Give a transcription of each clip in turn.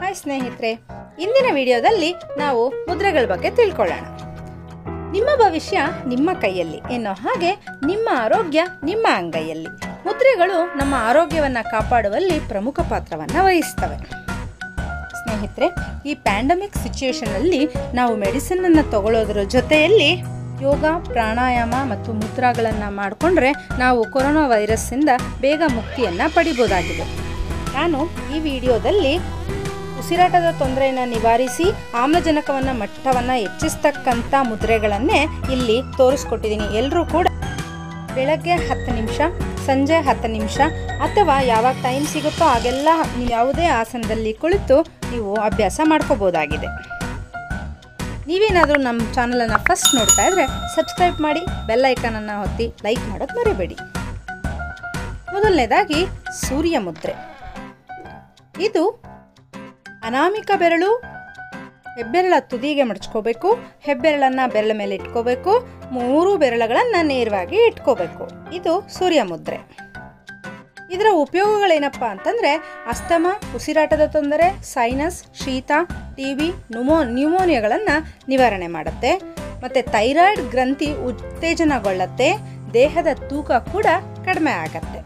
hi ಸ್ನೇಹಿತರೆ ಇಂದಿನ ವಿಡಿಯೋದಲ್ಲಿ ನಾವು ಮುದ್ರೆಗಳ ಬಗ್ಗೆ ತಿಳ್ಕೊಳ್ಳೋಣ ನಿಮ್ಮ ಭವಿಷ್ಯ ನಿಮ್ಮ ಕೈಯಲ್ಲಿ ಎನ್ನೋ ಹಾಗೆ ನಿಮ್ಮ ಆರೋಗ್ಯ ನಿಮ್ಮ ಅಂಗೈಯಲ್ಲಿ ಮುದ್ರೆಗಳು ನಮ್ಮ ಆರೋಗ್ಯವನ್ನು ಕಾಪಾಡುವಲ್ಲಿ ಪ್ರಮುಖ ಪಾತ್ರವನ್ನು ವಹಿಸ್ತವೆ ಸ್ನೇಹಿತರೆ ಈ ಪ್ಯಾಂಡಮಿಕ್ ಸಿಚುಯೇಷನಲ್ಲಿ ನಾವು ಮೆಡಿಸಿನನ್ನು ತಗೊಳ್ಳೋದ್ರ ಜೊತೆಯಲ್ಲಿ ಯೋಗ ಪ್ರಾಣಾಯಾಮ ಮತ್ತು ಮುದ್ರಾಗಳನ್ನು ಮಾಡಿಕೊಂಡ್ರೆ ನಾವು ಕೊರೋನಾ ವೈರಸ್ಸಿಂದ ಬೇಗ ಮುಕ್ತಿಯನ್ನು ಪಡಿಬೋದಾಗಿದೆ ನಾನು ಈ ವಿಡಿಯೋದಲ್ಲಿ ಉಸಿರಾಟದ ತೊಂದರೆಯನ್ನು ನಿವಾರಿಸಿ ಆಮ್ಲಜನಕವನ್ನು ಮಟ್ಟವನ್ನು ಹೆಚ್ಚಿಸ್ತಕ್ಕಂಥ ಮುದ್ರೆಗಳನ್ನೇ ಇಲ್ಲಿ ತೋರಿಸ್ಕೊಟ್ಟಿದ್ದೀನಿ ಎಲ್ಲರೂ ಕೂಡ ಬೆಳಗ್ಗೆ ಹತ್ತು ನಿಮಿಷ ಸಂಜೆ ಹತ್ತು ನಿಮಿಷ ಅಥವಾ ಯಾವಾಗ ಟೈಮ್ ಸಿಗುತ್ತೋ ಆಗೆಲ್ಲ ನೀವು ಯಾವುದೇ ಆಸನದಲ್ಲಿ ಕುಳಿತು ನೀವು ಅಭ್ಯಾಸ ಮಾಡ್ಕೋಬೋದಾಗಿದೆ ನೀವೇನಾದರೂ ನಮ್ಮ ಚಾನಲನ್ನು ಫಸ್ಟ್ ನೋಡ್ತಾ ಇದ್ರೆ ಸಬ್ಸ್ಕ್ರೈಬ್ ಮಾಡಿ ಬೆಲ್ ಐಕನನ್ನು ಒತ್ತಿ ಲೈಕ್ ಮಾಡೋದು ಮರಿಬೇಡಿ ಮೊದಲನೇದಾಗಿ ಸೂರ್ಯ ಮುದ್ರೆ ಇದು ಅನಾಮಿಕ ಬೆರಳು ಹೆಬ್ಬೆರಳ ತುದಿಗೆ ಮಡಚ್ಕೋಬೇಕು ಹೆಬ್ಬೆರಳನ್ನು ಬೆರಳ ಮೇಲೆ ಇಟ್ಕೋಬೇಕು ಮೂರು ಬೆರಳುಗಳನ್ನು ನೇರವಾಗಿ ಇಟ್ಕೋಬೇಕು ಇದು ಸೂರ್ಯ ಮುದ್ರೆ ಇದರ ಉಪಯೋಗಗಳೇನಪ್ಪ ಅಂತಂದರೆ ಅಸ್ತಮ ಉಸಿರಾಟದ ತೊಂದರೆ ಸೈನಸ್ ಶೀತ ಟಿ ಬಿ ನ್ಯೂಮೋ ನ್ಯೂಮೋನಿಯಾಗಳನ್ನು ನಿವಾರಣೆ ಮಾಡುತ್ತೆ ಮತ್ತು ಥೈರಾಯ್ಡ್ ಗ್ರಂಥಿ ಉತ್ತೇಜನಗೊಳ್ಳುತ್ತೆ ದೇಹದ ತೂಕ ಕೂಡ ಕಡಿಮೆ ಆಗತ್ತೆ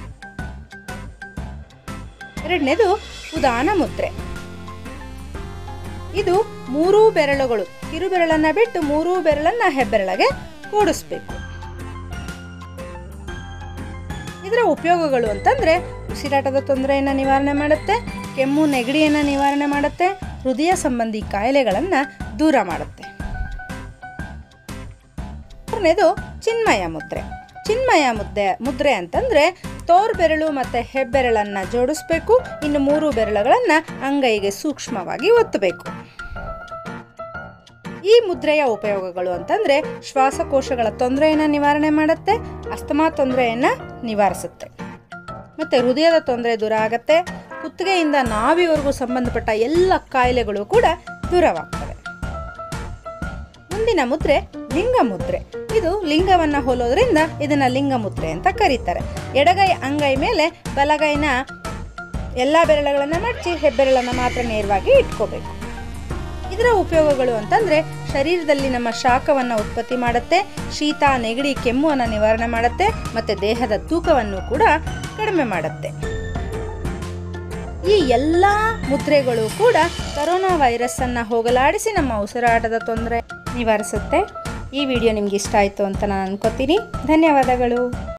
ಎರಡನೇದು ಉದಾನ ಮುದ್ರೆ ಇದು ಮೂರೂ ಬೆರಳುಗಳು ಕಿರು ಬೆರಳನ್ನ ಬಿಟ್ಟು ಮೂರೂ ಬೆರಳನ್ನ ಹೆಬ್ಬೆರಳಗೆ ಕೂಡಿಸ್ಬೇಕು ಇದರ ಉಪಯೋಗಗಳು ಅಂತಂದ್ರೆ ಉಸಿರಾಟದ ತೊಂದರೆಯನ್ನು ನಿವಾರಣೆ ಮಾಡುತ್ತೆ ಕೆಮ್ಮು ನೆಗಡಿಯನ್ನು ನಿವಾರಣೆ ಮಾಡುತ್ತೆ ಹೃದಯ ಸಂಬಂಧಿ ಕಾಯಿಲೆಗಳನ್ನು ದೂರ ಮಾಡುತ್ತೆ ಮೂರನೇದು ಚಿನ್ಮಯ ಮುದ್ರೆ ಚಿನ್ಮಯ ಮುದ್ದೆ ಮುದ್ರೆ ಅಂತಂದ್ರೆ ತೋರ್ ಬೆರಳು ಮತ್ತು ಹೆಬ್ಬೆರಳನ್ನು ಜೋಡಿಸ್ಬೇಕು ಇನ್ನು ಮೂರು ಬೆರಳುಗಳನ್ನು ಅಂಗೈಗೆ ಸೂಕ್ಷ್ಮವಾಗಿ ಒತ್ತಬೇಕು ಈ ಮುದ್ರೆಯ ಉಪಯೋಗಗಳು ಅಂತಂದ್ರೆ ಶ್ವಾಸಕೋಶಗಳ ತೊಂದರೆಯನ್ನು ನಿವಾರಣೆ ಮಾಡುತ್ತೆ ಅಸ್ತಮಾ ತೊಂದರೆಯನ್ನು ನಿವಾರಿಸುತ್ತೆ ಮತ್ತು ಹೃದಯದ ತೊಂದರೆ ದೂರ ಆಗುತ್ತೆ ಕುತ್ತಿಗೆಯಿಂದ ನಾಭಿವರೆಗೂ ಸಂಬಂಧಪಟ್ಟ ಎಲ್ಲ ಕಾಯಿಲೆಗಳು ಕೂಡ ದೂರವಾಗ್ತವೆ ಮುಂದಿನ ಮುದ್ರೆ ಲಿಂಗ ಮುದ್ರೆ ಇದು ಲಿಂಗವನ್ನು ಹೋಲೋದ್ರಿಂದ ಇದನ್ನ ಲಿಂಗ ಮುದ್ರೆ ಅಂತ ಕರೀತಾರೆ ಎಡಗೈ ಅಂಗೈ ಮೇಲೆ ಬಲಗೈನ ಎಲ್ಲ ಬೆರಳುಗಳನ್ನು ಮಡಚಿ ಹೆಬ್ಬೆರಳನ್ನು ಮಾತ್ರ ನೇರವಾಗಿ ಇಟ್ಕೋಬೇಕು ಇದರ ಉಪಯೋಗಗಳು ಅಂತಂದ್ರೆ ಶರೀರದಲ್ಲಿ ನಮ್ಮ ಶಾಖವನ್ನು ಉತ್ಪತ್ತಿ ಮಾಡುತ್ತೆ ಶೀತ ನೆಗಡಿ ಕೆಮ್ಮುವನ್ನು ನಿವಾರಣೆ ಮಾಡುತ್ತೆ ಮತ್ತು ದೇಹದ ತೂಕವನ್ನು ಕೂಡ ಕಡಿಮೆ ಮಾಡುತ್ತೆ ಈ ಎಲ್ಲ ಮುದ್ರೆಗಳು ಕೂಡ ಕರೋನಾ ವೈರಸ್ಸನ್ನು ಹೋಗಲಾಡಿಸಿ ನಮ್ಮ ಉಸಿರಾಟದ ತೊಂದರೆ ನಿವಾರಿಸುತ್ತೆ ಈ ವಿಡಿಯೋ ನಿಮ್ಗೆ ಇಷ್ಟ ಆಯಿತು ಅಂತ ನಾನು ಅನ್ಕೋತೀನಿ ಧನ್ಯವಾದಗಳು